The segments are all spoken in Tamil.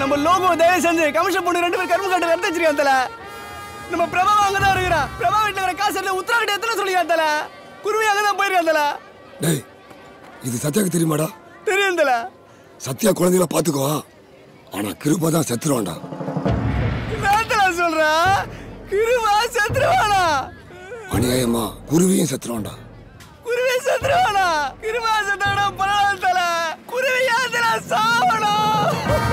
நம்ம லோகோ தயவு செஞ்சு கமிஷன் பொண்ணு ரெண்டு பேரும் கரும்பு காட்டு எடுத்து வச்சிருக்கான் தல நம்ம பிரபா அங்க தான் இருக்கிறான் பிரபா வீட்டுல இருக்கிற காசு எல்லாம் உத்தரவாடி எத்தனை சொல்லிருக்கான் தல குருவி அங்க தான் போயிருக்கான் தல டேய் இது சத்யாக்கு தெரியுமாடா தெரியும் தல சத்யா குழந்தைகளை பாத்துக்கோ ஆனா கிருபா தான் செத்துருவான்டா நான் தல சொல்றேன் கிருவா செத்துருவானா அநியாயமா குருவியும் செத்துருவான்டா குருவி செத்துருவானா கிருவா செத்தானா பரவாயில்ல தல குருவி ஏன் தல சாவணும்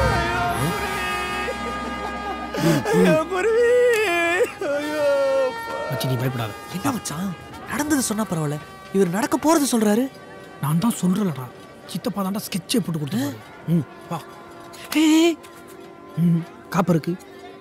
ஐயோ குருவி ஐயோ மச்சி நீ பயப்படாத என்ன மச்சான் நடந்தது சொன்னா பரவாயில்ல இவர் நடக்க போறது சொல்றாரு நான் தான் சொல்றேன்லடா சித்தப்பா தான்டா ஸ்கெட்சே போட்டு கொடுத்தேன் ம் வா ஏய் ம் காப்பு இருக்கு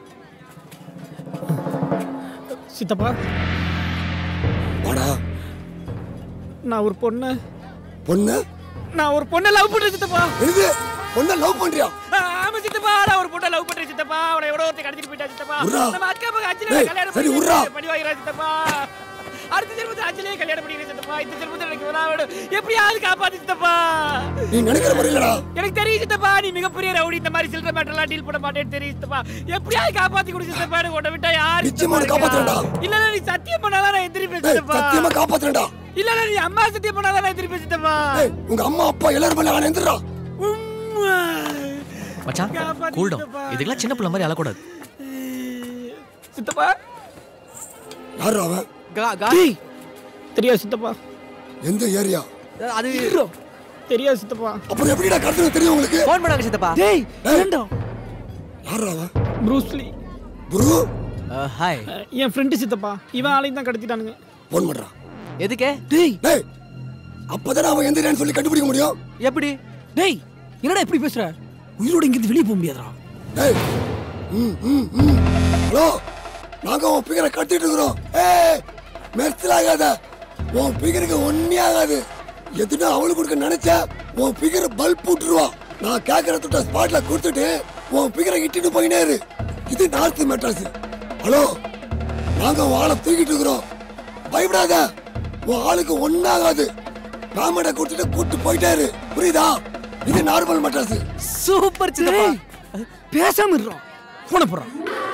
சித்தப்பா வாடா நான் ஒரு பொண்ணு பொண்ணு நான் ஒரு பொண்ணை லவ் பண்றேன் சித்தப்பா என்னது பொண்ணை லவ் பண்றியா ஆ, ஆமா சித்தப்பா நான் ஒரு பொண்ணை லவ் பண்றேன் சித்தப்பா அவனை எவ்வளோ ஒருத்தர் கடத்திட்டு போயிட்டா சித்தப்பா உர்ரா. நம்ம அக்கா பக்கம் அஞ்சலி டேய், கல்யாணம் சரி, பண்ணி உர்ரா. பண்ணி வாங்கிறா சித்தப்பா அடுத்த ஜென்மத்தில் அஞ்சலியே கல்யாணம் பண்ணிக்கிறேன் சித்தப்பா இந்த ஜென்மத்தில் எனக்கு விழா வேணும் எப்படியாவது காப்பாத்து சித்தப்பா நீ நினைக்கிற மாதிரி இல்லடா எனக்கு தெரியும் சித்தப்பா நீ மிகப்பெரிய ரவுடி இந்த மாதிரி சில்லற மேட்டர்லாம் டீல் பண்ண மாட்டேன்னு தெரியும் சித்தப்பா எப்படியாவது காப்பாத்தி கொடு சித்தப்பா எனக்கு உன்னை விட்டா யாரு நிச்சயமா சித்தப்பா உன்னை இருக்கா? காப்பாத்துறேன்டா. இல்ல இல்ல, நீ சத்தியம் பண்ணாதான் நான் எந்திரிப்பேன் டேய் சித்தப்பா சத்தியமா காப்பாத்துறேன்டா இல்ல இல்ல, நீ அம்மா சத்தியம் பண்ணாதான் நான் எந்திரிப்பேன் சித்தப்பா டேய் உங்க அம்மா அப்பா எல்லாரும் மேல அவன் எந்திரா உம்மா. மச்சான் காப்பாத்து கூல் டவுன் சித்தப்பா. இதுக்கெல்லாம் சின்ன பிள்ளை மாதிரி அழக்கூடாது சித்தப்பா யாரு அவன் டேய், தெரியாது சித்தப்பா எந்த ஏரியா அது தெரியாது சித்தப்பா அப்புறம் எப்படிடா கடத்துறது தெரியும் உங்களுக்கு ஃபோன் பண்ணாங்க சித்தப்பா டேய் ஏய். வேண்டாம் யாரு அவன் ப்ரூஸ்லி குரு ஹாய் அஹ், என் ஃப்ரெண்டு சித்தப்பா இவன் ஆளையும் தான் கடத்திட்டானுங்க போன் பண்றான் எதுக்கே டேய் டேய் அப்பதானே அவன் எந்த ஏரியான்னு சொல்லி கண்டுபிடிக்க முடியும் எப்படி டேய் என்னடா இப்படி பேசுற உயிரோட இங்கிருந்து வெளியே போக முடியாதுடா டேய் ம் ம் ம் ஹலோ நாங்க உன் பிகரை கட்டிட்டு இருக்கிறோம் ஏய் மெர்சல் ஆகாத உன் பிகருக்கு ஒன்னே ஆகாது எதுனா அவளுக்கு கொடுக்க நினைச்சா உன் பிகரை பல்ப் போட்டுருவா நான் கேட்கற தொட்ட ஸ்பாட்ல கொடுத்துட்டு உன் பிகரை இட்டுட்டு போயினே இரு இது நார்த் மெட்ராஸ் ஹலோ நாங்க உன் ஆளை தூக்கிட்டு இருக்கிறோம் பயப்படாத உன் ஆளுக்கு ஒன்னாகாது காமெண்ட கொடுத்துட்டு கூட்டு போயிட்டே இரு புரியுதா இது நார்மல் மெட்ராஸ் சூப்பர் சித்தப்பா பேசாம இருறோம் போன போறான்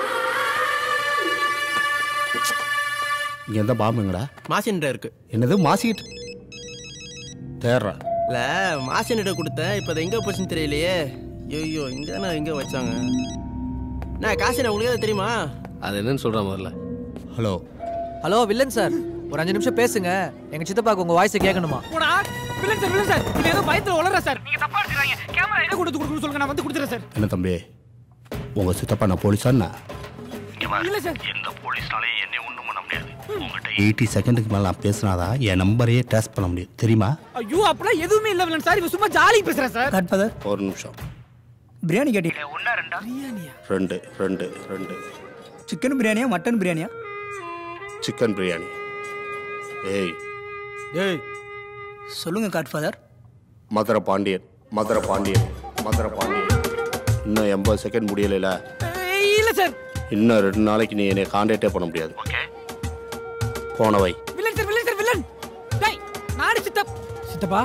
இங்க எந்த பாம்புங்கடா மாசின்ட இருக்கு என்னது மாசிக்கிட்டு தேர்றா இல்ல மாசின்ட கொடுத்தேன் இப்ப அது எங்க போச்சுன்னு தெரியலையே ஐயோ இங்க நான் எங்க வச்சாங்க நான் காசு உங்களுக்கு ஏதாவது தெரியுமா அது என்னன்னு சொல்ற முதல்ல ஹலோ ஹலோ வில்லன் சார் ஒரு அஞ்சு நிமிஷம் பேசுங்க எங்க சித்தப்பாக்கு உங்க வாய்ஸை கேட்கணுமா போடா வில்லன் சார் வில்லன் சார் இது ஏதோ பயத்துல உளற சார் நீங்க தப்பா எடுத்துறாங்க கேமரா எங்க கொடுத்து கொடுக்கணும் சொல்லுங்க நான் வந்து கொடுத்துறேன் சார் என்ன தம்பி உங்க சித்தப்பா நான் போலீஸாண்ணா இல்ல சார் எந்த போலீஸ்னாலையும் என்னை ஒண்ணும் பண்ண முடியாது உங்ககிட்ட எயிட்டி செகண்டுக்கு மேலே நான் பேசினாதான் என் நம்பரையே டேஸ்ட் பண்ண முடியும் தெரியுமா ஐயோ அப்பலாம் எதுவுமே இல்ல வில்லன் சார் இவன் சும்மா ஜாலி பேசுறேன் சார் காட்ஃபாதர் ஒரு நிமிஷம் பிரியாணி கேட்டீங்க ரெண்டு ரெண்டு ரெண்டு சிக்கன் பிரியாணியா மட்டன் பிரியாணியா சிக்கன் பிரியாணி ஏய் ஏய் சொல்லுங்க காட்ஃபாதர் மதுரை பாண்டியன் மதுரை பாண்டியன் மதுரை பாண்டியன் இன்னும் எண்பது செகண்ட் முடியலைல ஏய், இல்ல சார் இன்னும் ரெண்டு நாளைக்கு நீ என்னை காண்டாக்டே பண்ண முடியாது போன வை villain sir villain sir villain டேய் நாடு சித்தப் சித்தப்பா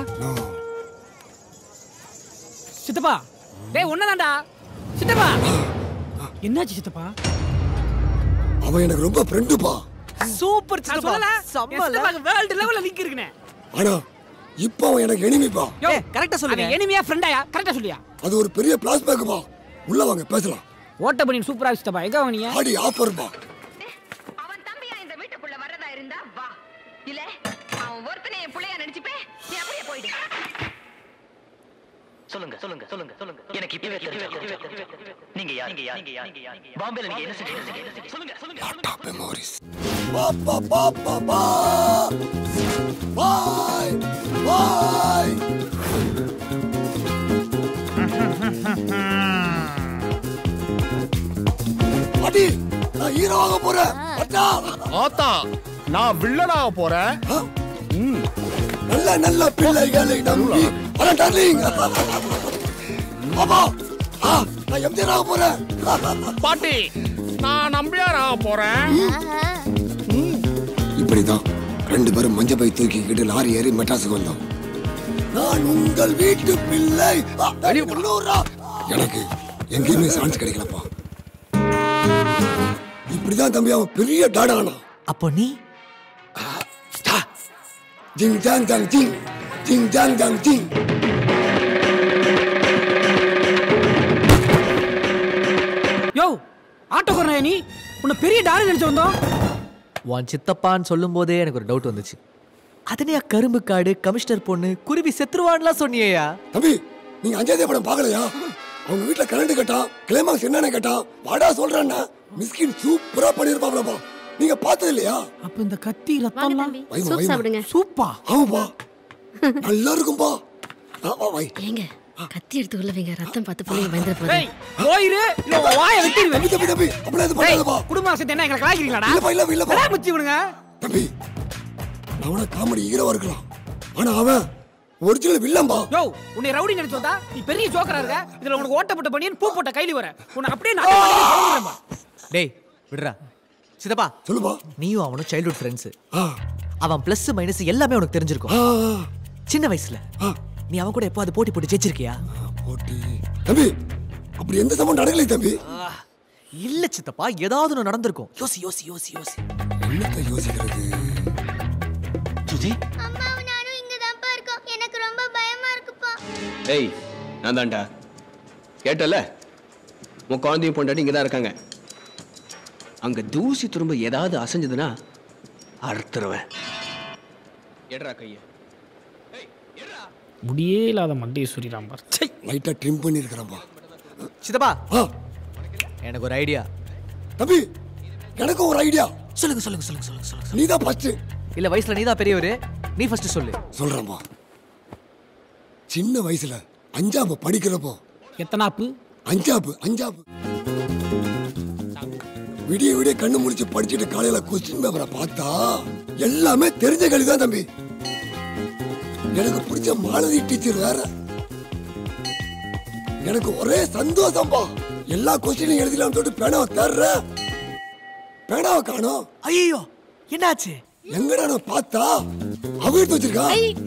சித்தப்பா டேய் ஒன்னதான்டா சித்தப்பா என்னாச்சு சித்தப்பா அவன் எனக்கு ரொம்ப ஃப்ரெண்டுப்பா சூப்பர் நான் சித்தப்பா சொல்லல செம்மல சித்தப்பாக்கு வேர்ல்ட் லெவல்ல லிங்க் இருக்குனே ஆனா இப்போ அவன் எனக்கு எனிமிப்பா யோ ஏய், correct ஆ சொல்லுங்க. அவன் எனிமியா ஃப்ரெண்டாயா கரெக்டா சொல்லியா அது ஒரு பெரிய பிளாஸ்பேக்குப்பா உள்ள வாங்க பேசலாம் ஓட்ட பண்ணி சூப்பரா சித்தப்பா எங்க வாங்கினியா ஆடி ஆஃபர்ப்பா அவன் தம்பியா இந்த வீட்டுக்குள்ள வரதா இருந்தா வா இல்ல அவன் ஒருத்தனை என் புள்ளையா நினைச்சுப்பே நீ அப்படியே போயிடு சொல்லுங்க சொல்லுங்க சொல்லுங்க சொல்லுங்க எனக்கு இப்பவே தெரியும் நீங்க யார் நீங்க யார் நீங்க யார் நீங்க யார் பாம்பேல நீங்க என்ன செஞ்சீங்க சொல்லுங்க சொல்லுங்க டாப் மெமோரிஸ் பாப்பா பாப்பா பா பாய் பாய் அடி நான் ஹீரோவாக போறேன் அட்டா ஆத்தா நான் வில்லனாக போறேன் நல்ல நல்ல பிள்ளைகளை நம்பி அட டார்லிங் பாப்பா ஆ நான் எம்ஜிஆர் ஆக போறேன் பாட்டி நான் நம்பியாராக போறேன் இப்படிதான் ரெண்டு பேரும் மஞ்ச பை தூக்கிக்கிட்டு லாரி ஏறி மெட்ராஸுக்கு வந்தோம் நான் உங்கள் வீட்டு பிள்ளை ஆ, நூறா. எனக்கு எங்கேயுமே சான்ஸ் கிடைக்கலப்பா இப்படிதான் தம்பி அவன் பெரிய டாடானா அப்போ நீ ஜிங் ஜாங் ஜாங் ஜிங் ஜிங் ஜாங் ஜாங் ஜிங் யோ ஆட்டோக்காரனா நீ உன்னை பெரிய டாரு நினைச்சு வந்தோம் உன் சித்தப்பான்னு சொல்லும் போதே எனக்கு ஒரு டவுட் வந்துச்சு அதனையா கரும்பு காடு கமிஷனர் பொண்ணு குருவி செத்துருவான்லாம் சொன்னியேயா தம்பி நீங்க அஞ்சாதே படம் பார்க்கலையா அவங்க வீட்டுல கரண்ட் கேட்டான் கிளைமாக்ஸ் என்னன்னு கேட்டான் வாடா சொல்றேன்னா மிஸ்கின் சூப்பரா பண்ணிருப்பாப்லப்பா நீங்க பார்த்தது இல்லையா அப்ப இந்த கத்தி ரத்தம்லாம் வைமா, சூப் வைமா. சாப்பிடுங்க சூப்பா ஆமாப்பா நல்லா இருக்கும்பா ஆ, வா, வை ஏங்க கத்தி எடுத்து உள்ள வைங்க ரத்தம் பார்த்து பிள்ளைங்க பயந்துட போகுது டேய் போயிரு இல்ல உன் வாயை வெட்டிடுவேன் தம்பி தம்பி தம்பி அப்படியே இது டேய் பண்ணாதப்பா குடும்ப ஆசை என்ன எங்களை கலாய்க்கிறீங்களாடா இல்லப்பா இல்லப்பா இல்லப்பா என்னடா முச்சி விடுங்க தம்பி அவன காமெடி ஹீரோவா இருக்கலாம் ஆனா அவன் ஒரிஜினல் வில்லம்பா யோ உன்னை ரவுடி நினைச்சு வந்தா நீ பெரிய ஜோக்கரா இருக்க இதுல உனக்கு ஓட்ட போட்ட பண்ணியன் பூ போட்ட கைலி வர உன்னை அப்படியே நான் டேய் விடுறா சித்தப்பா சொல்லுப்பா நீயும் அவனும் சைல்ட்ஹுட் ஃப்ரெண்ட்ஸ் ஆ அவன் ப்ளஸ் மைனஸ் எல்லாமே உனக்கு தெரிஞ்சிருக்கும் ஆ, ஆ, சின்ன வயசுல ஆ. நீ அவன் கூட எப்போ அது போட்டி போட்டு ஜெயிச்சிருக்கியா போட்டி தம்பி அப்படி எந்த சம்பவம் நடக்கலை தம்பி இல்ல சித்தப்பா ஏதாவது ஒன்று நடந்திருக்கும் யோசி யோசி யோசி யோசி என்னத்தை யோசிக்கிறது சுஜி அம்மாவும் நானும் இங்க தான்ப்பா இருக்கோம் எனக்கு ரொம்ப பயமா இருக்குப்பா ஏய் நான் தான்டா கேட்டல உன் குழந்தையும் பொண்டாட்டி இங்கே தான் இருக்காங்க அங்க தூசி திரும்ப ஏதாவது அசைஞ்சதுன்னா அறுத்துருவேன் எடுறா கைய முடியே இல்லாத மண்டையை சுரிறான் பார் சை லைட்டா ட்ரிம் பண்ணிருக்கிறப்பா சித்தப்பா ஆ எனக்கு ஒரு ஐடியா தம்பி எனக்கும் ஒரு ஐடியா சொல்லுங்க சொல்லுங்க சொல்லுங்க சொல்லுங்க சொல்லுங்க நீ தான் ஃபர்ஸ்ட் இல்ல வயசுல நீ தான் பெரியவர் நீ ஃபர்ஸ்ட் சொல்லு சொல்றேன்பா சின்ன வயசுல அஞ்சாப்பு படிக்கிறப்போ எத்தனாப்பு அஞ்சாப்பு அஞ்சாப்பு விடிய விடிய கண்ணு முடிச்சு படிச்சுட்டு காலையில கொஸ்டின் பேப்பரை பார்த்தா எல்லாமே தெரிஞ்ச கல்வி தான் தம்பி எனக்கு பிடிச்ச மாலதி டீச்சர் வேற எனக்கு ஒரே சந்தோஷம்பா எல்லா கொஸ்டினையும் எழுதிலாம் சொல்லிட்டு பேனாவை தர்ற பேனாவை காணோம் ஐயோ என்னாச்சு எங்கடா நான் பார்த்தா அவ எடுத்து வச்சிருக்கா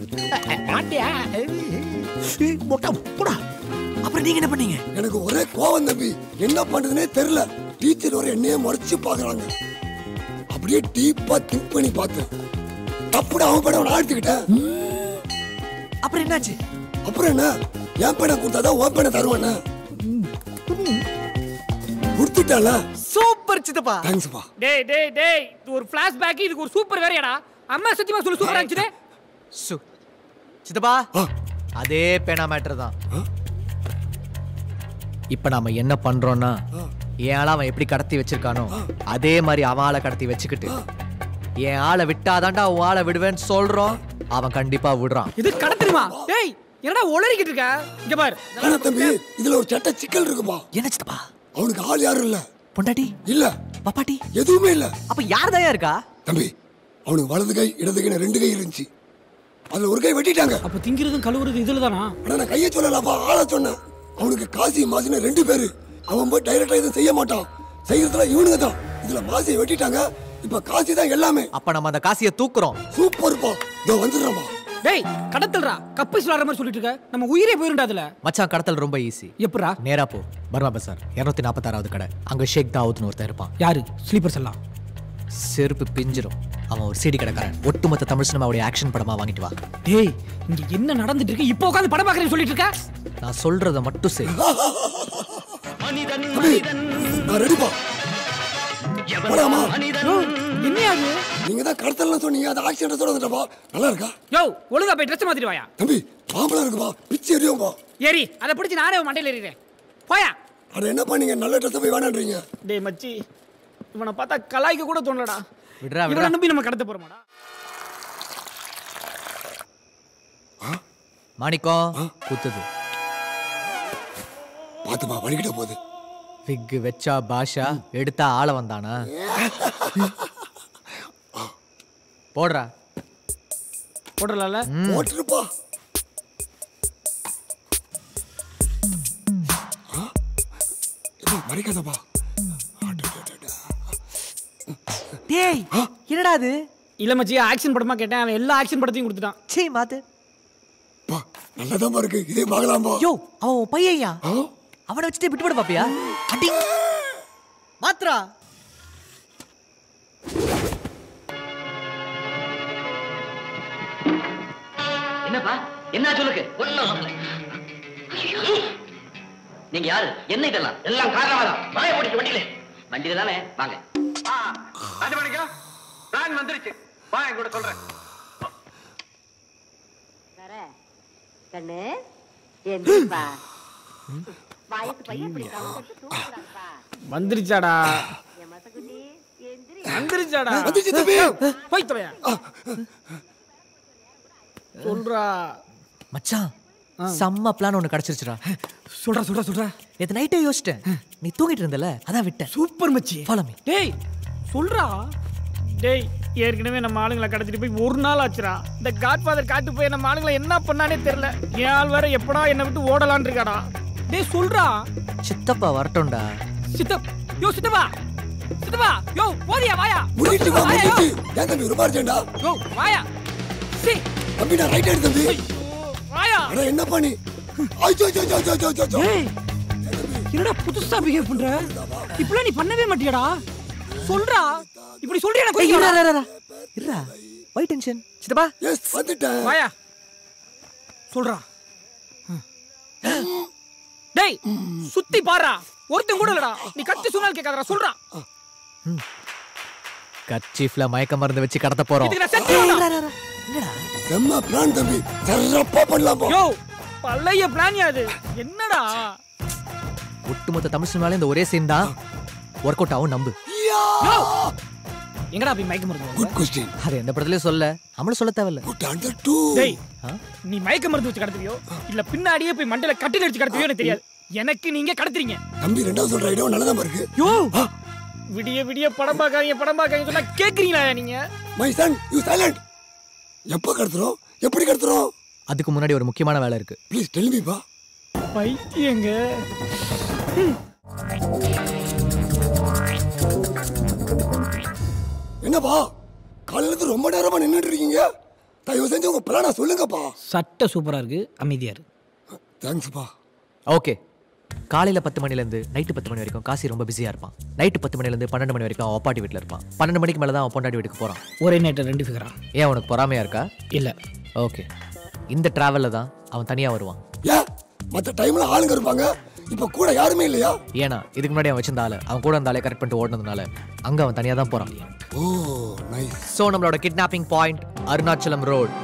அப்புறம் நீங்க என்ன பண்ணீங்க எனக்கு ஒரே கோவம் தம்பி என்ன பண்றதுனே தெரியல டீச்சர் வர என்னையே மறைச்சு பாக்குறாங்க அப்படியே டீப்பா திங்க் பண்ணி பார்த்தேன் தப்புட அவன் பேட நான் எடுத்துக்கிட்டேன் அப்புறம் என்னாச்சு அப்புறம் என்ன என் பேனை கொடுத்தாதான் உன் பேனை தருவானே கொடுத்துட்டால சூப்பர் சித்தப்பா தேங்க்ஸ்ப்பா டேய் டேய் டேய் இது ஒரு ஃபிளாஷ்பேக் இதுக்கு ஒரு சூப்பர் வேறையாடா அம்மா சத்தியமா சொல்லு சூப்பரா இருந்துச்சு சு சித்தப்பா ஆ. அதே பேனா மேட்டர் தான் இப்ப நாம என்ன பண்றோம்னா என் ஆளை அவன் எப்படி கடத்தி வச்சிருக்கானோ அதே மாதிரி அவன் ஆளை கடத்தி வச்சுக்கிட்டு என் ஆளை விட்டாதான்டா உன் ஆளை விடுவேன்னு சொல்றோம் அவன் கண்டிப்பா விடுறான் இது கடத்துருமா டேய் என்னடா உளறிக்கிட்டு இருக்க இங்க பாரு ஆனா தம்பி இதுல ஒரு சட்ட சிக்கல் இருக்குப்பா என்ன சித்தப்பா அவனுக்கு ஆள் யாரும் இல்ல பொண்டாட்டி இல்ல பாப்பாட்டி எதுவுமே இல்ல அப்ப யார் தயா இருக்கா தம்பி அவனுக்கு வலது கை இடது கை ரெண்டு கை இருந்துச்சு அதுல ஒரு கை வெட்டிட்டாங்க அப்ப திங்கிறதும் கழுவுறது இதுல தானா ஆனா நான் கையை சொல்லலப்பா ஆள சொன்னேன் அவனுக்கு காசி மாசின்னு ரெண்டு பேரு அவன் போய் டைரக்டா எதுவும் செய்ய மாட்டான் செய்யறதுல இவனுங்க தான் இதுல மாசியை வெட்டிட்டாங்க இப்ப காசி தான் எல்லாமே அப்ப நம்ம அந்த காசியை தூக்குறோம் சூப்பர்ப்பா இதோ வந்துடுறப்பா டேய் கடத்தல்றா கப்பல் விளாடுற மாதிரி சொல்லிட்டு இருக்க நம்ம உயிரே போயிருண்டா அதுல மச்சான் கடத்தல் ரொம்ப ஈஸி எப்படா நேரா போ பர்மா பசார் இரநூத்தி நாற்பத்தாறாவது கடை அங்க ஷேக் தாவூத்னு ஒருத்தன் இருப்பான் யாரு ஸ்லீப்பர்ஸ் எல்லாம் செருப்பு பிஞ்சிரும் அவன் ஒரு சிடி கடைக்காரன் ஒட்டுமொத்த தமிழ் சினிமாவுடைய ஆக்ஷன் படமா வாங்கிட்டு வா டேய் இங்க என்ன நடந்துட்டு இருக்கு இப்போ உட்காந்து படம் பாக்குறேன்னு சொல்லிட்டு இருக்க நான் சொல்றத மட்டும் செய் தம்பி நான் ரெடிப்பா போலாமா என்ன அது நீங்க தான் கடத்தலாம் சொன்னீங்க அது ஆக்சிடென்ட் சொல்ல வந்துட்டப்பா நல்லா இருக்கா யோ ஒழுங்கா போய் ட்ரெஸ் மாத்திட்டு வாயா தம்பி பாம்பளா இருக்குப்பா பிச்சு எரியும்பா ஏறி அதை பிடிச்சி நானே உன் மண்டையில ஏறிடுறேன் போயா அட என்ன பண்ணீங்க நல்ல ட்ரெஸ் போய் வேணான்றீங்க டேய் மச்சி இவனை பார்த்தா கலாய்க்க கூட தோணலடா விடுறா இவனை விடுறா நம்பி நம்ம கடத்த போறோமாடா மாணிக்கம் குத்துது பாத்துப்பா வலிக்கிட்ட போகுது விக்கு வெச்சா பாஷா எடுத்தா ஆள வந்தானா போடுறா போடலாம்ல போட்டுருப்பா மறைக்காதப்பா டேய் என்னடா அது இல்ல மச்சி ஆக்ஷன் படமா கேட்டேன் அவன் எல்லா ஆக்ஷன் படத்தையும் கொடுத்துட்டான் சீ மாத்து பா நல்லதாப்பா இருக்கு இதே பார்க்கலாம்பா யோ அவன் உன் பையன்யா ஆ? அவனை வச்சுட்டு விட்டு விட பாப்பியா அடி மாத்ரா என்னப்பா என்ன சொல்லுக்கு ஒண்ணும் ஆகல. நீங்க யாரு என்ன இதெல்லாம் எல்லாம் காரணம் வாய ஓடிச்சு வண்டியில வண்டியில தானே வாங்க அஞ்சு மணிக்கா பிளான் வந்துருச்சு வா என் கூட சொல்றேன் கண்ணு எந்திரிப்பா வயசு பையன் இப்படி கவுந்துட்டு தூங்குறாப்பா வந்துருச்சாடா என் மசக்குட்டி எந்திரி வந்துருச்சாடா வந்துருச்சு தம்பி. போய் தொலையா சொல்றா மச்சான் செம்ம பிளான் ஒன்று கிடைச்சிருச்சுடா சொல்றா சொல்றா சொல்றா நேற்று நைட்டே யோசிச்சிட்டேன் நீ தூங்கிட்டு இருந்தல அதான் விட்டேன் சூப்பர் மச்சி ஃபாலோ மீ டேய் சொல்றா டேய் ஏற்கனவே நம்ம ஆளுங்களை கடத்திட்டு போய் ஒரு நாள் ஆச்சுடா இந்த காட்ஃபாதர் காட்டு போய் நம்ம ஆளுங்களை என்ன பண்ணானே தெரியல என் ஆள் வேற எப்படா என்னை விட்டு ஓடலான்னு இருக்காடா டேய் சொல்றா சித்தப்பா வரட்டும்டா சித்தப் யோ சித்தப்பா சித்தப்பா யோ போதியா வாயா முடிட்டு வா வாயா, யோ. முடிட்டு ஏன் தம்பி ரொம்ப அர்ஜென்டா யோ வாயா சி தம்பி நான் ரைட் எடுத்து தம்பி வாயா அட என்ன பண்ணி ஐயோ ஐயோ ஐயோ ஐயோ ஐயோ ஐயோ ஏய் என்னடா புதுசா பிஹேவ் பண்ற இப்பலாம் நீ பண்ணவே மாட்டியாடா சொல்றா இப்படி சொல்றியா எனக்கு ஏய், இருடா, கொதிக்குதுடா. இருடா, இருடா. இருடா வை டென்ஷன் சித்தப்பா எஸ் வந்துட்டேன் வாயா சொல்றா டேய் சுத்தி பாருடா ஒருத்தன் கூட இல்லடா நீ கத்தி சொன்னால் கேட்காதடா சொல்றா கர்ச்சீஃப்ல மயக்க மருந்து வச்சு கடத்த போறோம் இதுக்கு நான் செத்து செம்ம பிளான் தம்பி சிறப்பா பண்ணலாம் போ யோ பழைய பிளான் அது என்னடா ஒட்டுமொத்த தமிழ் சினிமால இந்த ஒரே சீன் தான் ஒர்க் அவுட் ஆகும் நம்பு யோ எங்கடா போய் மயக்க மருந்து குட் கொஸ்டின் அது எந்த படத்துலயும் சொல்ல நம்மளும் சொல்ல தேவையில்ல குட் ஆன்சர் டூ டேய் நீ மயக்க மருந்து வச்சு கடத்துவியோ இல்ல பின்னாடியே போய் மண்டையில கட்டில் அடிச்சு கடத்துவியோ எனக்கு தெரியாது எனக்கு நீங்க கடத்துறீங்க தம்பி ரெண்டாவது சொல்ற ஐடியா நல்லதா இருக்கு யோ விடிய விடிய படம் பார்க்காதீங்க படம் பார்க்காதீங்க சொன்னா கேக்குறீங்களா நீங்க மை சன் யூ சைலண்ட் எப்போ கடத்துறோம் எப்படி கடத்துறோம் அதுக்கு முன்னாடி ஒரு முக்கியமான வேலை இருக்கு ப்ளீஸ் டெல் மீ பா பைத்தியங்க என்னப்பா காலையில இருந்து ரொம்ப நேரமா நின்னுட்டு இருக்கீங்க தயவு செஞ்சு உங்க பிளானா சொல்லுங்கப்பா சட்டை சூப்பரா இருக்கு அமைதியா இருக்கு தேங்க்ஸ்ப்பா ஓகே காலையில பத்து மணிலேருந்து நைட்டு பத்து மணி வரைக்கும் காசி ரொம்ப பிஸியா இருப்பான் நைட்டு பத்து மணிலேருந்து பன்னெண்டு மணி வரைக்கும் அவன் அப்பாட்டி வீட்டில் இருப்பான் பன்னெண்டு மணிக்கு மேலே தான் அவன் பொண்டாட்டி வீட்டுக்கு போறான் ஒரே நைட்டு ரெண்டு ஃபிகரா ஏன் உனக்கு பொறாமையா இருக்கா இல்ல ஓகே இந்த டிராவல்ல தான் அவன் தனியா வருவான் ஏன் மத்த டைம்ல ஆளுங்க இருப்பாங்க இப்ப கூட யாருமே இல்லையா ஏன்னா இதுக்கு முன்னாடி அவன் வச்சிருந்த ஆளு அவன் கூட அந்த ஆளை கரெக்ட் பண்ணிட்டு ஓடுனதுனால அங்க அவன் தனியா தான் போறான் ஓ நைஸ் ஸோ நம்மளோட கிட்னாப்பிங் பாயிண்ட் அருணாச்சலம் ரோட்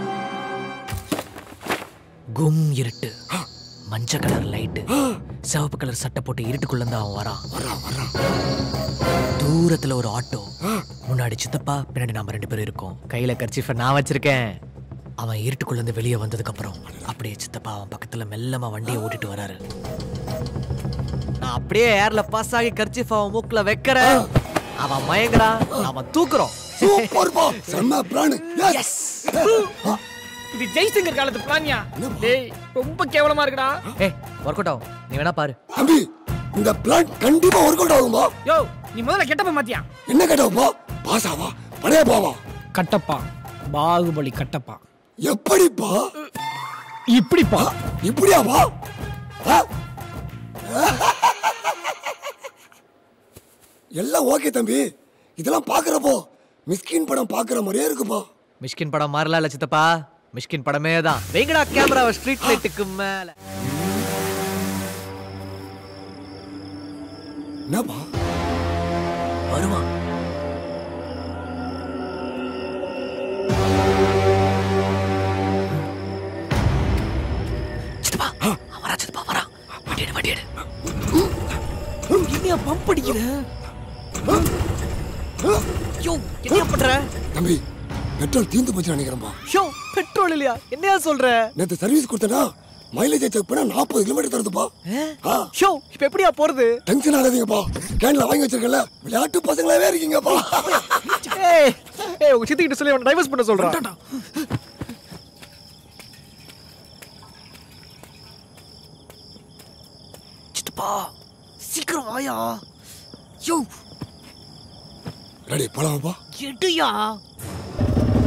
கும் இருட்டு மஞ்சள் கலர் லைட்டு சிவப்பு கலர் சட்டை போட்டு இருட்டுக்குள்ள இருந்து அவன் வரான் தூரத்துல ஒரு ஆட்டோ முன்னாடி சித்தப்பா பின்னாடி நாம ரெண்டு பேரும் இருக்கோம் கையில கர்ச்சிஃபை நான் வச்சிருக்கேன் அவன் இருட்டுக்குள்ள இருந்து வெளியே வந்ததுக்கு அப்புறம் அப்படியே சித்தப்பா அவன் பக்கத்துல மெல்லமா வண்டியை ஓட்டிட்டு வராரு நான் அப்படியே ஏர்ல பாஸ் ஆகி கர்ச்சிஃப் அவன் மூக்குல வைக்கிறேன் அவன் மயங்குறான் அவன் தூக்குறோம் சூப்பர்ப்பா செம்ம பிளான் எஸ் இது ஜெய்சங்கர் காலத்து பிளான்யா டேய் ரொம்ப கேவலமா இருக்குடா ஏய் ஒர்க் அவுட் ஆகும் நீ வேணா பாரு தம்பி இந்த பிளான் கண்டிப்பா ஒர்க் அவுட் ஆகும்பா யோ நீ முதல்ல கெட்டப்ப மாத்தியா என்ன கேட்டப்பா பாசாவா பழைய பாவா கட்டப்பா பாகுபலி கட்டப்பா எப்படிப்பா இப்படிப்பா இப்படியாப்பா ஆ? எல்லாம் ஓகே தம்பி இதெல்லாம் பாக்குறப்போ மிஸ்கின் படம் பாக்குற மாதிரியே இருக்குப்பா மிஷ்கின் படம் மாறல இல்ல சித்தப்பா மிஷ்கின் படமே தான் வெங்கடா கேமராவை ஸ்ட்ரீட் லைட்டுக்கு மேல என்னப்பா வருவான் சித்தப்பா அவன் வரா சித்தப்பா வரா வண்டி எடு வண்டி எடு என்னையா பம்ப் அடிக்கிற யோ என்ன பண்ற தம்பி பெட்ரோல் தீந்து போச்சு நினைக்கிறேன்பா யோ பெட்ரோல் இல்லையா என்னையா சொல்ற நேத்து சர்வீஸ் கொடுத்தனா மைலேஜ் செக் பண்ணா நாற்பது கிலோமீட்டர் தருதுப்பா ஆ, யோ இப்ப எப்படியா போறது டென்ஷன் ஆகாதீங்கப்பா கேன்ல வாங்கி வச்சிருக்கல விளையாட்டு பசங்களாவே இருக்கீங்கப்பா ஏய் ஏய் உங்க சித்தி கிட்ட சொல்லி அவனை டைவர்ஸ் பண்ண சொல்றான் சித்தப்பா சீக்கிரம் வாயா யோ ரெடி போலாமாப்பா எடுயா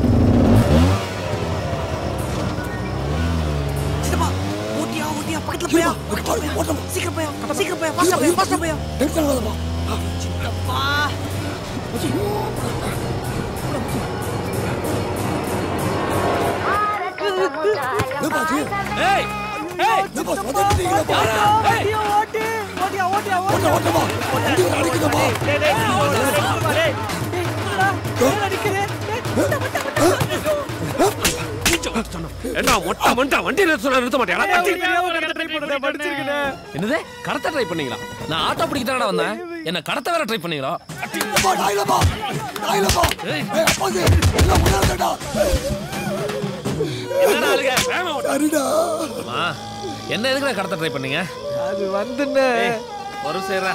சித்தப்பா ஓட்டியா ஓட்டியா பக்கத்துல போயா சீக்கிரம் போயா சீக்கிரம் போயா ஃபாஸ்டா போயா ஃபாஸ்டா போயா டென்ஷன் ஆகாதப்பா சித்தப்பா ஏய் ஏய் என்னப்பா சொதப்பிட்டீங்களப்பா ஓட்டியா ஓட்டு ஓட்டியா ஓட்டியா ஓட்ட ஓட்டமா வண்டி ஒரு அடிக்குதப்பா என்ன மொட்டை மொட்டை வண்டி நிறுத்த சொன்னா நிறுத்த மாட்டியா என்னது கடத்த ட்ரை பண்ணீங்களா நான் ஆட்டோ பிடிக்க தானடா வந்தேன் என்ன கடத்த வேற ட்ரை பண்ணீங்களா அப்பா நாயிலப்பா நாயிலப்பா ஏய் அப்பாசி எல்லாம் முன்னாடா என்னடா ஆளுங்க சரிடா அம்மா, என்ன எதுக்குடா கடத்த ட்ரை பண்ணீங்க அது வந்துன்னு ஒரு சேர்றா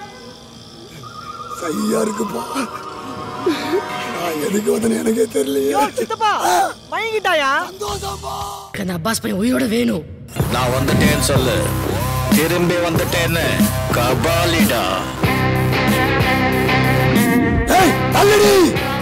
சரியா இருக்குப்பா நான் எதுக்கு வந்தேன்னு எனக்கே தெரியலையே சித்தப்பா மயங்கிட்டாயா அந்த அப்பாஸ் பையன் உயிரோட வேணும் நான் வந்துட்டேன்னு சொல்லு திரும்பி வந்துட்டேன்னு கபாலிடா ஏய் தள்ளுடி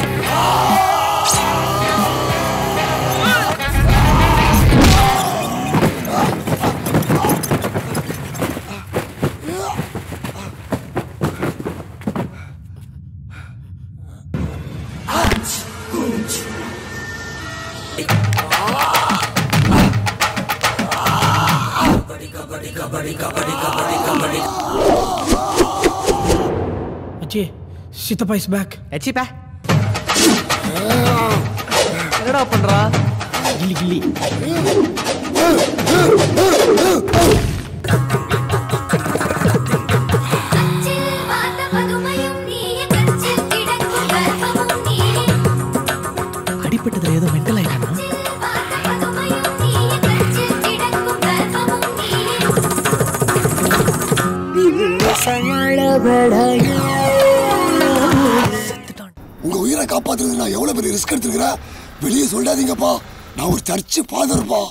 அச்சி சித்தப்பா இஸ் பேக் எச்சிப்பா என்னடா பண்றா கில்லி கில்லி அடிப்பட்டதுல ஏதோ மென்டல் ஆயிட்டானா உங்க உயிரை காப்பாத்துறது நான் எவ்வளவு பெரிய ரிஸ்க் எடுத்துருக்கிறேன் வெளியே சொல்லாதீங்கப்பா நான் ஒரு சர்ச்சு ஃபாதர்ப்பா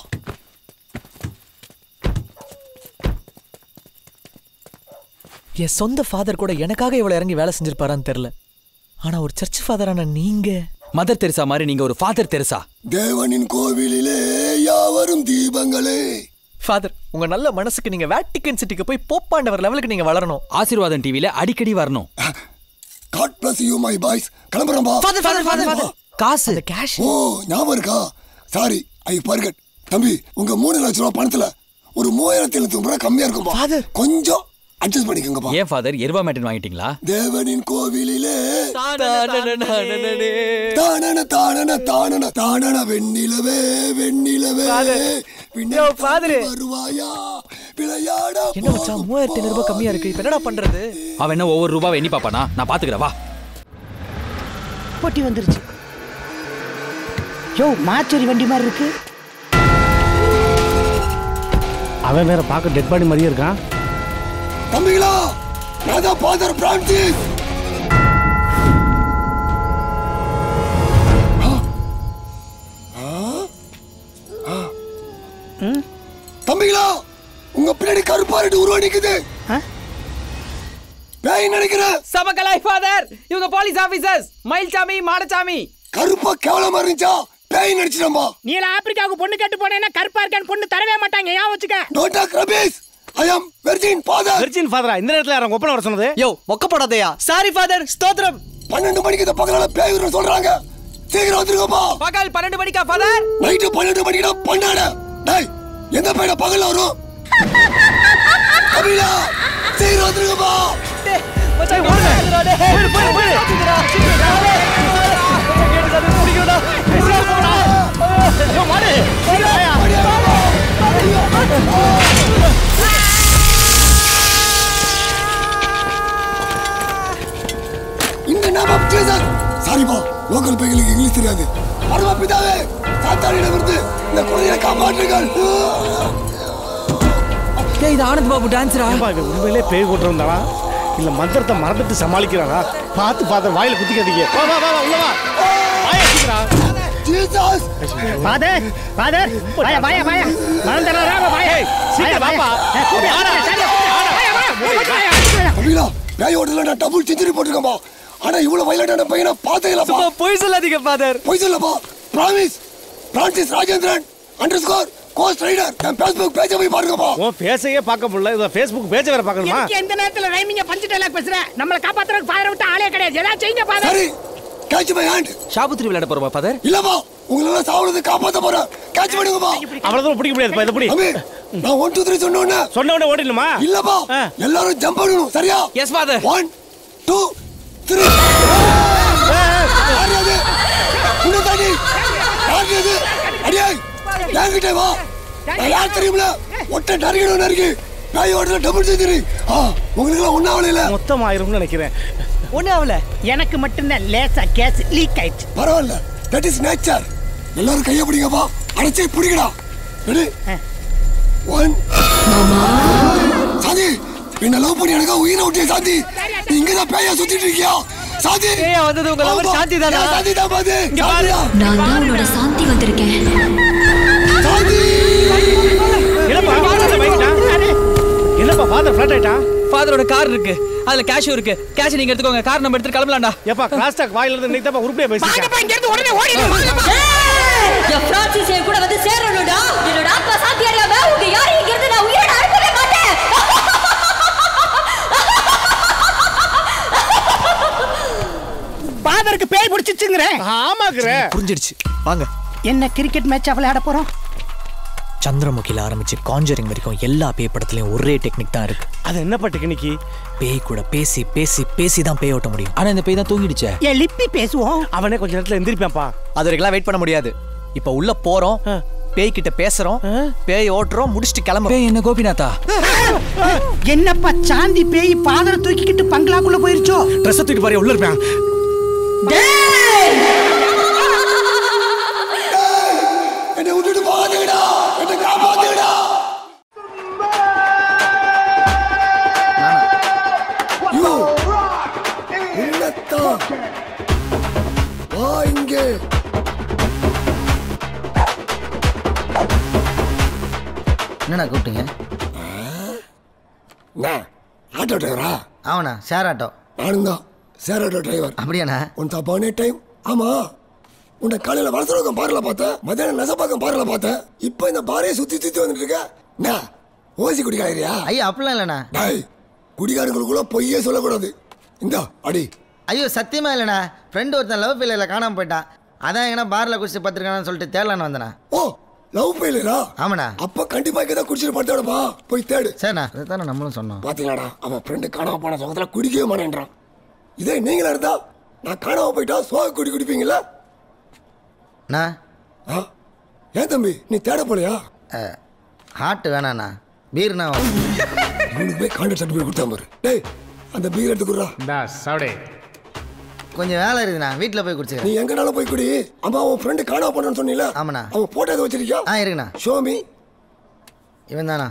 என் சொந்த ஃபாதர் கூட எனக்காக இவ்வளவு இறங்கி வேலை செஞ்சிருப்பாரான்னு தெரியல ஆனா ஒரு சர்ச் ஃபாதரான நீங்க மதர் தெரசா மாதிரி நீங்க ஒரு ஃபாதர் தெரசா தேவனின் கோவிலிலே யாவரும் தீபங்களே ஃபாதர் உங்க நல்ல மனசுக்கு நீங்க வேட்டிக்கன் சிட்டிக்கு போய் போப்பாண்டவர் லெவலுக்கு நீங்க வளரணும் ஆசீர்வாதம் டிவில அடிக்கடி வரணும் God bless you my boys கிளம்புறேன்பா ஃபாதர் ஃபாதர் ஃபாதர் காசு கேஷ் ஓ ஞாபகம் இருக்கா சாரி ஐ பர்கட் தம்பி உங்க மூணு லட்ச ரூபா பணத்துல ஒரு மூவாயிரத்தி எழுநூத்தி ரூபாய் கம்மியா இருக்கும்பா கொஞ்சம் அட்ஜஸ்ட் பண்ணிக்கோங்கப்பா ஏன் ஃபாதர் எருவா மேட்டன் வாங்கிட்டீங்களா தேவனின் கோவிலிலே தானன தானன தானன தானன வெண்ணிலவே வெண்ணிலவே ஃபாதர் வருவாயா விளையாட என்ன மச்சான் மூவாயிரத்தி ஐநூறு ரூபாய் கம்மியா இருக்கு இப்ப என்னடா பண்றது அவன் என்ன ஒவ்வொரு ரூபாவை எண்ணி பாப்பானா நான் பாத்துக்கிறேன் வா போட்டி வந்துருச்சு யோ மாச்சேரி வண்டி மாதிரி இருக்கு அவன் வேற பார்க்க டெட் பாடி மாதிரியே இருக்கான் தம்பிகளா நான் தான் ஃபாதர் பிரான்சிஸ் தம்பிகளா உங்க பின்னாடி கருப்பாரிட்டு உருவாடிக்குது பேய் நினைக்கிறேன் சமக்கலாய் ஃபாதர் இவங்க போலீஸ் ஆபீசர்ஸ் மயில்சாமி மாடசாமி கருப்பா கேவலமா இருந்துச்சா பேய் நடிச்சிட்டம்பா நீ எல்லாம் ஆப்பிரிக்காவுக்கு பொண்ணு கேட்டு போனேன்னா கருப்பா இருக்கேன்னு பொண்ணு தரவே மாட்டாங்க ஏன் வச்சுக்க don't talk rubbish I am virgin father virgin ஃபாதரா இந்த நேரத்துல யாரும் ஒப்பனை வர சொன்னது யோ மொக்கப்படாதயா சாரி ஃபாதர் ஸ்தோத்திரம் பன்னெண்டு மணிக்கு இந்த பகலால பேய் வரும்னு சொல்றாங்க சீக்கிரம் வந்துருங்கப்பா பகல் பன்னெண்டு மணிக்கா ஃபாதர் நைட்டு பன்னெண்டு மணிக்கு பண்ணாட டேய் எந்த பையன பகல்ல வரும் கபிலா சீக்கிரம் வந்துருங்கப்பா மச்சான் ஓடுடா டேய் போடு போடு யோ மாடு இந்த நேம் ஆஃப் ஜீசஸ் சாரிப்பா லோக்கல் பையங்களுக்கு இங்கிலீஷ் தெரியாது பரம பிதாவே சாத்தானிடம் இருந்து இந்த குழந்தையை காப்பாற்றுங்கள் டேய் இது ஆனந்த் பாபு டான்ஸரா இது உண்மையிலே பேய் கொண்டிருந்தாளா இல்ல மந்திரத்தை மறந்துட்டு சமாளிக்கிறாளா பார்த்து பார்த்து வாயில குத்திக்காதீங்க வா வா வா வா, உள்ள வா வாயை குத்திக்கிறா. ஜீசஸ் ஃபாதர் ஃபாதர் வாயா வாயா வாயா மறந்துடறா வாயா சீக்கிரம் வாப்பா. கபிலா பேய் ஓட்டல டபுள் செஞ்சுரி போட்டுருக்கேன்பா ஆனா இவ்வளவு வயலண்டான பையனை பார்த்தே இல்லப்பா பொய் சொல்லாதீங்க ஃபாதர் பொய் சொல்லப்பா promise Francis Rajendran underscore ghost rider என் ஃபேஸ்புக் பேஜை போய் பாருங்கப்பா உன் பேசையே பார்க்க முடியல இதை ஃபேஸ்புக் பேஜை வேற பார்க்கணுமா எதுக்கு எந்த நேரத்துல ரைமிங்க பஞ்சு டைலாக் பேசுற நம்மள காப்பாத்துறதுக்கு ஃபாதர் விட்டு ஆளே கிடையாது ஏதாவது செய்யுங்க ஃபாதர் சரி கேட்ச் மை ஹேண்ட் ஷாபுத்திரி விளையாட போறோமா ஃபாதர் இல்லப்பா உங்களெல்லாம் சாவறது காப்பாத்த போறேன் கேட்ச் பண்ணுங்கப்பா அவ்வளவு பிடிக்க முடியாதுப்பா இதை பிடி அபி நான் ஒன் டூ த்ரீ சொன்ன உடனே சொன்ன உடனே ஓடிடணுமா இல்லப்பா எல்லாரும் ஜம்ப் பண்ணணும் சரியா yes father one two three யாரு அது உன்னை தாண்டி யாரு அது அடியே என்கிட்ட வா நான் யார் தெரியுமில ஒட்ட நறுக்கணும் நறுக்கி நாய் ஓடுற டபுள் செஞ்சுரி ஆ உங்களுக்கு எல்லாம் ஒன்னாவல இல்ல மொத்தம் ஆயிரும்னு நினைக்கிறேன் ஒண்ணு ஆகல எனக்கு மட்டும்தான் லேசா கேஸ் லீக் ஆயிடுச்சு பரவாயில்ல தட் இஸ் நேச்சர் எல்லாரும் கைய பிடிங்கப்பா அடைச்சி பிடிக்கடா ரெடி ஒன் சாந்தி என்ன லவ் பண்ணி எனக்கு உயிரை விட்டிய சாந்தி நீ இங்க தான் பேயா சுத்திட்டு இருக்கியா சாந்தி பேயா வந்தது உங்க lover ஆமா. சாந்தி தானா? ஏன் சாந்தி தான் பாத்து இங்க பாரு. நான் தான் உன்னோட சாந்தி வந்திருக்கேன் என்னப்பா ஃபாதர் பைக்கிட்டான் என்னப்பா ஃபாதர் ஃபிளாட் ஆயிட்டான் ஃபாதரோட கார் இருக்கு அதுல கேஷ் இருக்கு கேஷ் நீங்க எடுத்துக்கோங்க கார் நம்ம எடுத்து கிளம்பலாம்டா ஏப்பா கிராஸ் டாக் வாயில இருந்து இன்னைக்கு தான் உருப்படியா பேசிட்டேன் இங்க இருந்து உடனே ஓடிடு என் பிரான்சிஸ் என் கூட வந்து சேரணும்டா என்னோட ஆத்மா சாந்தி அறியாம உங்க யாரையும் இங்க இருந்து நான் உயிரோட அனுப்பவே மாட்டேன் ஃபாதருக்கு பேய் பிடிச்சிச்சுங்கிறேன் ஆமாக்குற புரிஞ்சிடுச்சு வாங்க என்ன கிரிக்கெட் மேட்ச் விளையாட போறோம் சந்திரமுகில ஆரம்பிச்சு காஞ்சரிங் வரைக்கும் எல்லா பேய் படத்துலயும் ஒரே டெக்னிக் தான் இருக்கு அது என்னப்பா டெக்னிக்கு பேய் கூட பேசி பேசி பேசி தான் பேய் ஓட்ட முடியும் ஆனா இந்த பேய் தான் தூங்கிடுச்சே ஏன் லிப்பி பேசுவோம் அவனே கொஞ்ச நேரத்துல எந்திரிப்பான்ப்பா அது வரைக்கும் வெயிட் பண்ண முடியாது இப்ப உள்ள போறோம் பேய் கிட்ட பேசுறோம் பேய் ஓட்டுறோம் முடிச்சுட்டு கிளம்புறோம் பேய் என்ன கோபிநாத்தா என்னப்பா சாந்தி பேய் ஃபாதரை தூக்கிக்கிட்டு பங்களாக்குள்ள போயிருச்சோ ட்ரெஸ் தூக்கிட்டு பாரு உள்ள இருப்பேன் என்னை விட்டுட்டு போகாதீங்கடா என்னை காப்பாத்துங்கடா யோ உள்ளத்தா வா இங்கே என்னண்ணா கூப்பிட்டீங்க என்ன ஆட்டோ டிரைவரா ஆமாண்ணா ஷேர் ஆட்டோ நானும் தான் சேர் ஆட்டோ டிரைவர் அப்படியாண்ணா உன் தப்பானே டைம் ஆமா உன்னை காலையில வளசரகம் பாரில பார்த்தேன் மத்தியானம் நெசப்பாக்கம் பாரில பார்த்தேன் இப்போ இந்த பாரையை சுத்தி சுத்தி வந்துட்டு இருக்க என்ன ஓசி குடிக்காரியா ஐயா அப்படிலாம் இல்லைண்ணா டேய் குடிகாரங்களுக்குள்ள பொய்யே சொல்லக்கூடாது இந்த அடி ஐயோ சத்தியமா இல்லைண்ணா ஃப்ரெண்டு ஒருத்தன் லவ் ஃபெயிலில் காணாம போயிட்டான் அதான் எங்கன்னா பார்ல குடிச்சு பார்த்துருக்கானு சொல்லிட்டு தேடலான்னு வந்தேண்ணா ஓ லவ் ஃபெயிலியரா ஆமாண்ணா அப்ப கண்டிப்பா இங்க தான் குடிச்சிட்டு படுத்தாடுப்பா போய் தேடு சரிண்ணா அதுதானே நம்மளும் சொன்னோம் பாத்தீங்களாடா அவன் ஃப்ரெண்டு காணாம போன சுகத்துல குடிக்கவே மாட்டேன்றான் இதே நீங்களா இருந்தா நான் காணாம போயிட்டா சோக குடி குடிப்பீங்களா அண்ணா ஆ? ஏன் தம்பி நீ தேட போலையா ஹார்ட் வேணாண்ணா பீர்ண்ணா இவனுக்கு போய் கான்டாக்ட் சர்டிஃபிகேட் கொடுத்தா பாரு டேய் அந்த பீர் எடுத்துக்குறா இந்தா சாவடே கொஞ்சம் வேலை இருக்குதுண்ணா வீட்டில் போய் நீ குடிச்சுக்கிறேன் எங்கனாலும் போய் குடி அம்மா உன் ஃப்ரெண்டு காணாம போனான்னு சொன்னீல ஆமாண்ணா அவன் போட்டோ எதை வச்சிருக்கியா ஆ இருக்குண்ணா ஷோமி இவன் தானா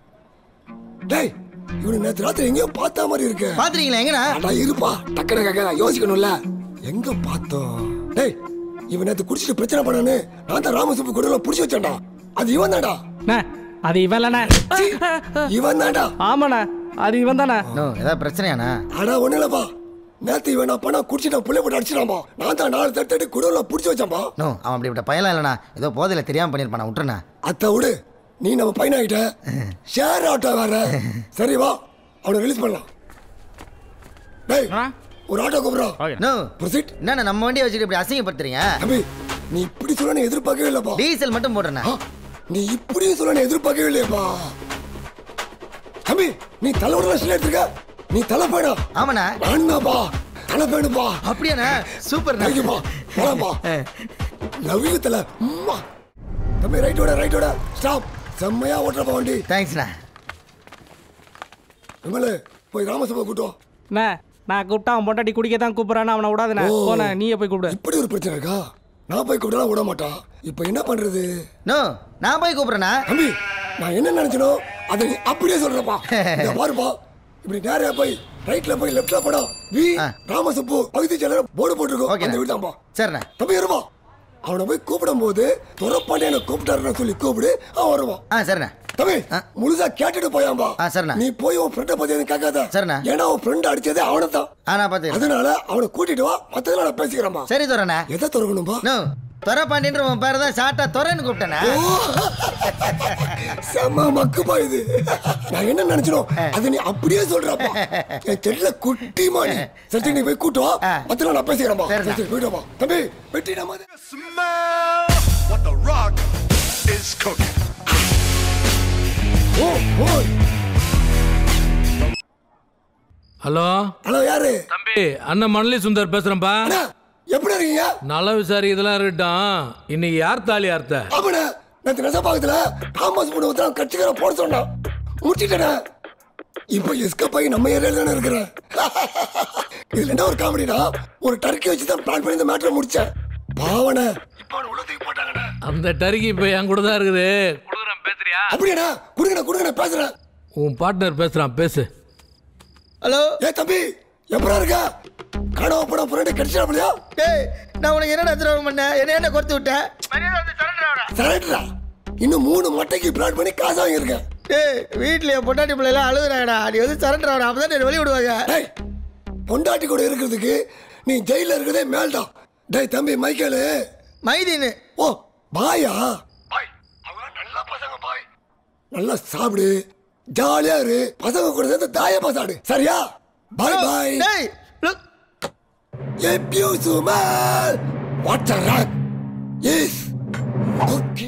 டேய் இவனு நேத்து ராத்திரி எங்கேயோ பார்த்த மாதிரி இருக்கு பாத்துறீங்களா எங்கண்ணா அடா இருப்பா டக்குனு கேட்க யோசிக்கணும்ல எங்க பார்த்தோம் டேய் இவன் நேத்து குடிச்சிட்டு பிரச்சனை பண்ணானு நான் தான் ராமசுப்பு கூட புடிச்சு வச்சேன்டா அது இவன் தான்டா அது இவன் இல்லண்ணா இவன் தான்டா ஆமாண்ணா அது இவன் தானே நோ ஏதாவது பிரச்சனையாண்ணா அடா ஒண்ணு இல்லப்பா நேத்து இவன் நான் பண்ணா குடிச்சிட்டு புள்ளை போட்டு அடிச்சிடாம்பா நான் தான் நாலு தட்டு தட்டு குடவுல புடிச்சு வச்சேன்பா நோ அவன் அப்படிப்பட்ட பையலாம் இல்லைண்ணா ஏதோ போதையில் தெரியாமல் பண்ணியிருப்பானா விட்டுருண்ணா அத்தை விடு நீ நம்ம பையனாகிட்ட ஷேர் ஆட்டோ வேற சரி வா அவனை ரிலீஸ் பண்ணலாம் டேய் ஒரு ஆட்டோ கூப்பிடுறோம் நோ ப்ரொசீட் என்னண்ணா நம்ம வண்டியை வச்சுட்டு இப்படி அசிங்கப்படுத்துறீங்க தம்பி நீ இப்படி சொல்ல நீ எதிர்பார்க்கவே இல்லப்பா டீசல் மட்டும் போடுறேண்ணா நீ இப்படி சொல்ல நீ எதிர்பார்க்கவே இல்லையப்பா தம்பி நீ தலை விட எடுத்துருக்க நீ தலை பேடா ஆமாண்ணா வேணுமாப்பா தலை பேணுப்பா அப்படியாண்ணா சூப்பர் தேங்க்யூப்பா போலாம்ப்பா லவ் யூ தலை உம்மா. தம்பி ரைட்டோட ரைட்டோட ஸ்டாப் செம்மையா ஓட்டுறப்பா வண்டி தேங்க்ஸ்ண்ணா விமலு போய் ராமசபா கூட்டம் அண்ணா நான் கூப்பிட்டா அவன் பொண்டாட்டி குடிக்க தான் கூப்பிட்றான்னு அவனை விடாதுண்ணே ஓ. போன நீயே போய் கூப்பிடு இப்படி ஒரு பிரச்சனை இருக்கா நான் போய் கூப்பிட்டா விட மாட்டான் இப்போ என்ன பண்றது நோ நான் போய் கூப்பிட்றேண்ணா தம்பி நான் என்ன நினைச்சனோ அதை நீ அப்படியே சொல்றப்பா இங்க பாருப்பா இப்படி நேரா போய் ரைட்ல போய் லெஃப்ட்ல போடும் வி ராமசுப்பு பகுதி செயலர் போர்டு போட்டிருக்கோம் அந்த வீடு தான்ப்பா சரிண்ணா தம்பி இருப்பா அவனை போய் கூப்பிடும் போது துறப்பாண்டி என்ன கூப்பிட்டாருன்னு சொல்லி கூப்பிடு அவன் வருவான் ஆ சரிண்ணா தம்பி முழுசா கேட்டுட்டு போயாம்பா ஆ சரிண்ணா நீ போய் உன் ஃப்ரெண்டை பத்தி எதுவும் கேட்காத சரிண்ணா. ஏன்னா உன் ஃப்ரெண்ட் அடிச்சதே அவனை தான் ஆ நான் பார்த்துக்கிறேன் அதனால அவனை கூட்டிட்டு வா மத்ததெல்லாம் நான் பேசிக்கிறேன்பா சரி தோறண்ணா எதை திறக்கணும்பா நோ துறை பாண்டியன்ற உன் பேரை தான் ஷார்ட்டா துறைன்னு கூப்பிட்டேனா செம்ம மக்குப்பா இது நான் என்ன நினைச்சிடும் அது நீ அப்படியே சொல்றப்பா என் செட்ல குட்டி மாடி சரி நீ போய் கூட்டு வா மத்த நான் பேசிக்கிறேன்ப்பா சரி சரி, போயிட்டு வாப்பா தம்பி வெட்டிடாம What the rock is cooking. ஓ ஓ ஹலோ ஹலோ யாரு தம்பி அண்ணன் மணலி சுந்தர் பேசுறேன்ப்பா எப்படி இருக்கீங்க நல்ல விசாரி இதெல்லாம் இருக்கட்டும் இன்னைக்கு யார் தாலி அர்த்த ஆமாண்ணே நேற்று நெசப்பாக்கத்துல தாமஸ் மூணு ஒருத்தன் கட்சிக்கார போட சொன்னான் முடிச்சிட்டேனே இப்போ எஸ்கப் ஆகி நம்ம ஏரியால தானே இருக்கிறேன் இதுல என்ன ஒரு காமெடினா ஒரு டர்க்கி வச்சு தான் பிளான் பண்ணி இந்த மேட்டரை முடிச்சேன் பாவனை அந்த டருகி இப்ப என் கூட தான் இருக்குது அப்படியாண்ணா கொடுங்கண்ணா கொடுங்கண்ணா பேசுறேன் உன் பார்ட்னர் பேசுறான் பேசு ஹலோ ஏ தம்பி எப்படா இருக்க கனவு படம் புரண்டு கடிச்சிடாமலையா டேய் நான் உனக்கு என்னடா துரோகம் பண்ணேன் என்ன என்ன கொடுத்து விட்டேன் சரண்டா இன்னும் மூணு மட்டைக்கு பிளான் பண்ணி காசு வாங்கியிருக்கேன் டேய் வீட்ல என் பொண்டாட்டி பிள்ளை எல்லாம் அழுகுறாங்கடா நீ வந்து சரண்டர் ஆகணும் அப்பதான் என்ன வெளிய விடுவாங்க டேய் பொண்டாட்டி கூட இருக்கிறதுக்கு நீ ஜெயில இருக்கிறதே மேல்தான் டேய் தம்பி மைக்கேலு மைதீனு ஓ பாயா நல்லா சாப்பிடு ஜாலியா இரு பசங்க கூட சேர்ந்து தாய பாசாடு சரியா பாய் பாய் டேய் If you smell what a rock is okay.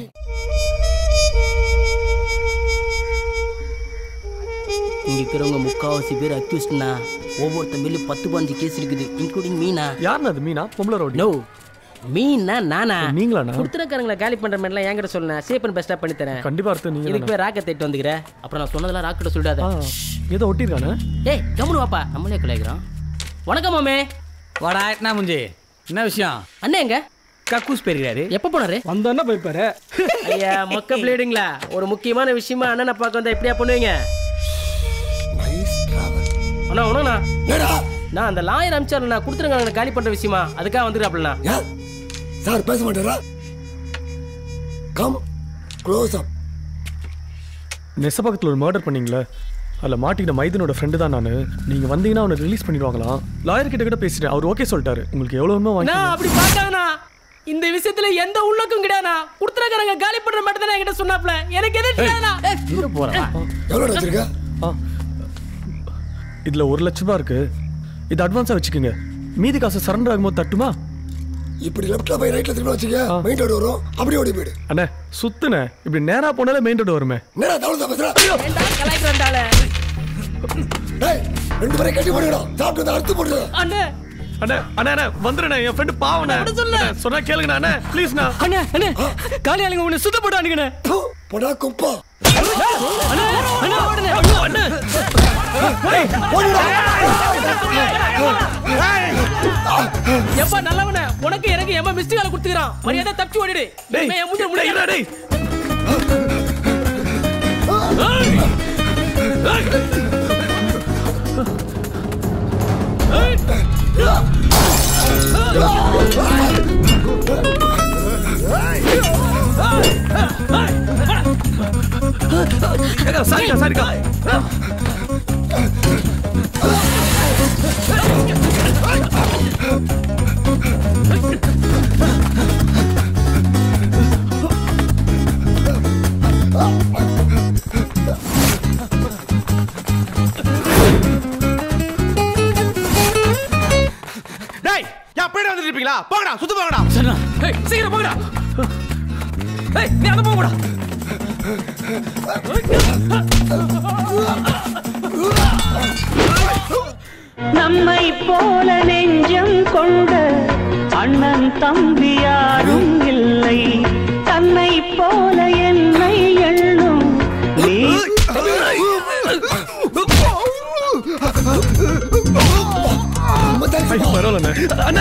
இங்க இருக்கிறவங்க முக்காவாசி பேர் அக்யூஸ்ட்னா ஒவ்வொருத்தன் மேலே பத்து பாஞ்சு கேஸ் இருக்குது இன்க்ளூடிங் மீனா யாருண்ணா அது மீனா பொம்பளை ரோடி நோ மீனா நானா நீங்களாண்ணா? கொடுத்துறக்காரங்களை காலி பண்ற மாதிரிலாம் என்கிட்ட சொல்லுங்க சேப் அண்ட் பெஸ்டா பண்ணி தரேன் கண்டிப்பா அர்த்தம் நீங்க இதுக்கு போய் ராக்கெட் தேட்டு வந்துக்கிற அப்புறம் நான் சொன்னதெல்லாம் ராக்கெட்ட சொல்லிடாத ஏதோ ஒட்டிருக்கானே ஏய் கம்முனு வாப்பா நம்மளே கலாய்க்கிறோம் வணக்கம் மாமே வாடா என்ன முஞ்சி என்ன விஷயம் அண்ணே எங்க கக்கூஸ் போயிருக்காரு எப்ப போனாரு வந்தானே போய்ப்பாரு ஐயா மொக்க பிளேடுங்களா ஒரு முக்கியமான விஷயமா அண்ணனை பார்க்க வந்தா எப்படியா பண்ணுவீங்க அண்ணா ஒண்ணுண்ணா நான் அந்த லாயர் அமிச்சாரு நான் கொடுத்துருங்க காலி பண்ற விஷயமா அதுக்காக வந்துருக்காப்லண்ணா சார் பேச மாட்டாரா கம் க்ளோஸ் அப் நெசப்பக்கத்தில் ஒரு மர்டர் பண்ணீங்களே அதில் மாட்டிக்கிட்ட மைதனோட ஃப்ரெண்டு தான் நான் நீங்கள் வந்தீங்கன்னா அவனை ரிலீஸ் பண்ணிடுவாங்களாம் லாயர் கிட்ட கூட பேசிட்டேன் அவர் ஓகே சொல்லிட்டாரு உங்களுக்கு எவ்வளோ வேணுமோ வாங்கி நான் அப்படி பார்க்காதண்ணா இந்த விஷயத்துல எந்த உள்ளக்கும் கிடையாதுண்ணா கொடுத்துருக்காரங்க காலி பண்ற மட்டும் தான் என்கிட்ட சொன்னாப்ல எனக்கு எது தெரியாதுண்ணா எவ்வளோ வச்சிருக்க இதில் ஒரு லட்ச ரூபா இருக்கு இது அட்வான்ஸாக வச்சுக்கோங்க மீதி காசு சரண்டர் ஆகும்போது தட்டுமா இப்படி லெஃப்ட்ல போய் ரைட்ல திரும்ப வச்சுக்க மெயின் ரோடு வரும் அப்படியே ஓடி போயிடு அண்ணே சுத்துனே இப்படி நேரா போனாலே மெயின் ரோடு வருமே என்னடா தவளை பேசுற கலாய்க்கிறாண்டால டேய் ரெண்டு பேரை கட்டி போடுடா சாப்பிட்டு வந்து அறுத்து போடுடா அண்ணே அண்ணே அண்ணே அண்ணே வந்துடுண்ணே என் ஃப்ரெண்டு பாவண்ணே அண்ணே, சொன்னா கேளுங்கண்ணா அண்ணே ப்ளீஸ்ண்ணா அண்ணே அண்ணே காலியாளுங்க உன்னை சுத்த போட்டு அனுங்கண்ணே போடா குப்பா அண்ணே அண்ணே ஓடுனே அண்ணே எப்பா நல்லவனே உனக்கு எனக்கு எம்ம மிஸ்டு கால கொடுத்துக்கிறான் மரியாதை தப்பிச்சு ஓடிடு இனிமே என் மூஞ்சில டேய், முடியாது டேய். ஏக்கா, சாரிக்கா சாரிக்கா டேய் யா பின்னாடி வந்துட்டு இருப்பீங்களா போங்கடா சுத்து போங்கடா சரிண்ணா ஏய் சீக்கிரம் போங்கடா ஏய் நீ அந்த போங்கடா நம்மை போல நெஞ்சம் கொண்ட அண்ணன் தம்பி யாரும் இல்லை தன்னை போல என்னை எண்ணும் நீ ஐயோ பரவாயில்லண்ணே அண்ணே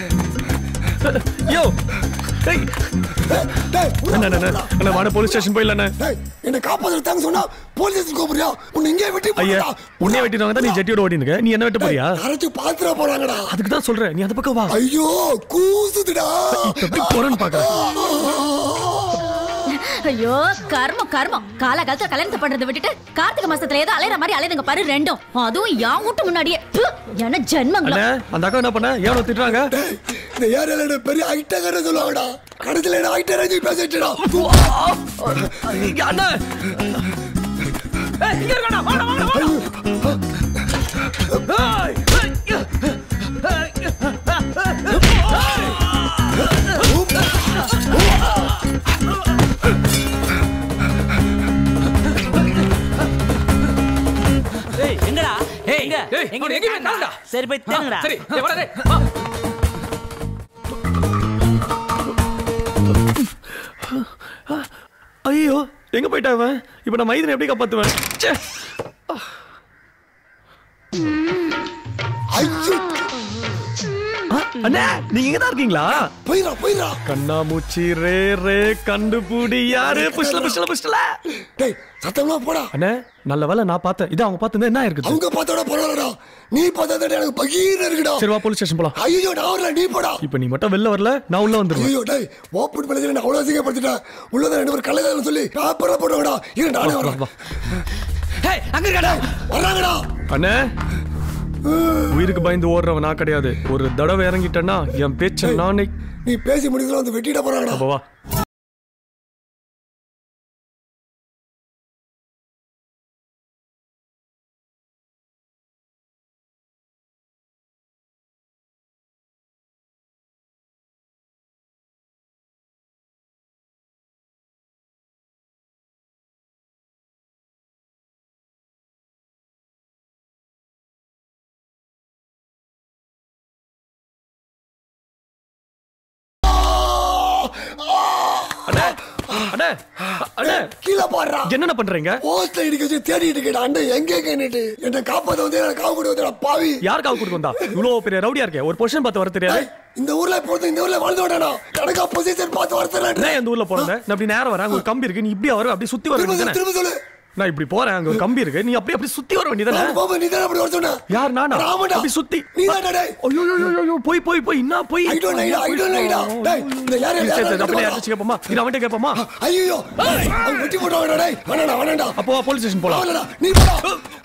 யோ ஏய் அண்ணே அண்ணே அண்ணே அண்ணே வாட போலீஸ் ஸ்டேஷன் போயிடலாண்ணே டேய் என்ன காப்பாத்த தாங்க சொன்னா போலீஸ் கூப்பிடுறியா உன்னை இங்கே வெட்டி ஐயா உன்னைய வெட்டிடுவாங்க தான் நீ ஜெட்டியோட ஓடினுங்க நீ என்ன வெட்ட போறியா அரைச்சு பாத்துற போறாங்கடா அதுக்கு தான் சொல்றேன் நீ அந்த பக்கம் வா ஐயோ கூசுதுடா இப்ப எப்படி போறேன்னு பாக்குறேன் ஐயோ கர்மம் கர்மம் காலகாலத்துல கல்யாணத்தை பண்றதை விட்டுட்டு கார்த்திகை மாசத்துல ஏதோ அலையற மாதிரி அலையுதுங்க பாரு ரெண்டும் அதுவும் என் வீட்டு முன்னாடியே ப்பு, என்ன ஜென்மங்களா அண்ணே அந்த அக்கா என்ன பண்ண ஏன் திட்டுறாங்க இந்த ஏரியால என்ன பெரிய ஐட்டக்காரன் சொல்லுவாங்கடா கடைசியில என்ன ஐட்டராஜி பேசிட்டுடா அண்ணா இங்க இருக்கடா வாடா வாடா வாடா ஏய் எங்கடா ஏய், எங்க ஏய், எங்க அவனை எங்கேயுமே காணோம்டா. சரி போய் தேடுங்கடா சரி டேய், வாடா டேய் வா. ஐயோ எங்க போயிட்டா அவன் இப்போ நான் மைதனை எப்படி காப்பாத்துவேன் ச்சே. ஆ, அண்ணே நீங்க இங்க தான் இருக்கீங்களா போயிரா போயிரா கண்ணாமூச்சி ரே ரே கண்டுபிடி யாரு புஷ்ல புஷ்ல புஷ்ல டேய் சத்தமா போடா அண்ணே நல்ல வேலை நான் பார்த்தேன் இது அவங்க பார்த்து என்ன இருக்குது அவங்க பார்த்தோட பரவாயில்லடா நீ பார்த்தா எனக்கு பகீர் இருக்குடா சரி வா போலீஸ் ஸ்டேஷன் போலாம் ஐயோ நான் வரல நீ போடா இப்போ நீ மட்டும் வெளில வரல நான் உள்ள வந்துருவேன் ஐயோ டேய் ஓப்பன் பண்ணி நான் அவ்வளவு அசிங்கப்படுத்திட்டேன் உள்ளத ரெண்டு பேரும் கள்ளதான சொல்லி பேப்பர்ல போடுவாங்கடா இரு நானே வா, வரேன் வா. ஏய் அங்க இருக்கடா வர்றாங்கடா அண்ணே உயிருக்கு பயந்து ஓடுறவன் நான் கிடையாது ஒரு தடவை இறங்கிட்டேன்னா என் பேச்ச நானே நீ பேசி முடிக்கிறதுல வந்து வெட்டிட போறாங்கடா அப்ப வா அண்ணே அண்ணே அண்ணே கீழே பாடுறா என்னென்ன பண்றீங்க போஸ்ட்ல இடிக்க வச்சு தேடிட்டு இருக்கேன் அண்ணன் எங்க எங்கன்னுட்டு என்ன காப்பாத்த வந்து எனக்கு காவு கொண்டு வந்தா பாவி யாருக்காக கொடுத்து வந்தா இவ்வளவு பெரிய ரவுடியா இருக்கே ஒரு பொசிஷன் பார்த்து வர தெரியாது இந்த ஊர்ல பொறுத்து இந்த ஊர்ல வாழ்ந்து விடணும் கணக்கா பொசிஷன் பார்த்து வரத்தேன் நான் இந்த ஊர்ல போறேன் நான் இப்படி நேரம் வரேன் அங்க ஒரு கம்பி இருக்கு நீ இப்படி வர அப்படி சுத்தி வர திரும்ப சொல்லு, வேண்டியதானே திரும்ப சொல்லு நான் இப்படி போறேன் அங்க ஒரு கம்பி இருக்கு நீ அப்படி அப்படி சுத்தி வர வேண்டியதானே பாபா நீ தான் அப்படி வர சொன்ன யார் நானா ராமடா. அப்படி சுத்தி நீ தான்டா டேய். ஐயோ ஐயோ, ஐயோ, ஐயோ போய் போய் போய் என்ன போய் I don't know, I don't know, டேய், இந்த யாரு, சரி, யாரு, சரி, யாரு, அப்படியே யாரு, அடிச்சு கேப்போமா இது அவன்கிட்ட கேப்போமா ஐயோ அவன் வெட்டி போட்டாங்கடா டேய் வேணாடா வேணாடா அப்போ போலீஸ் ஸ்டேஷன் போலாம் அவளடா நீ போடா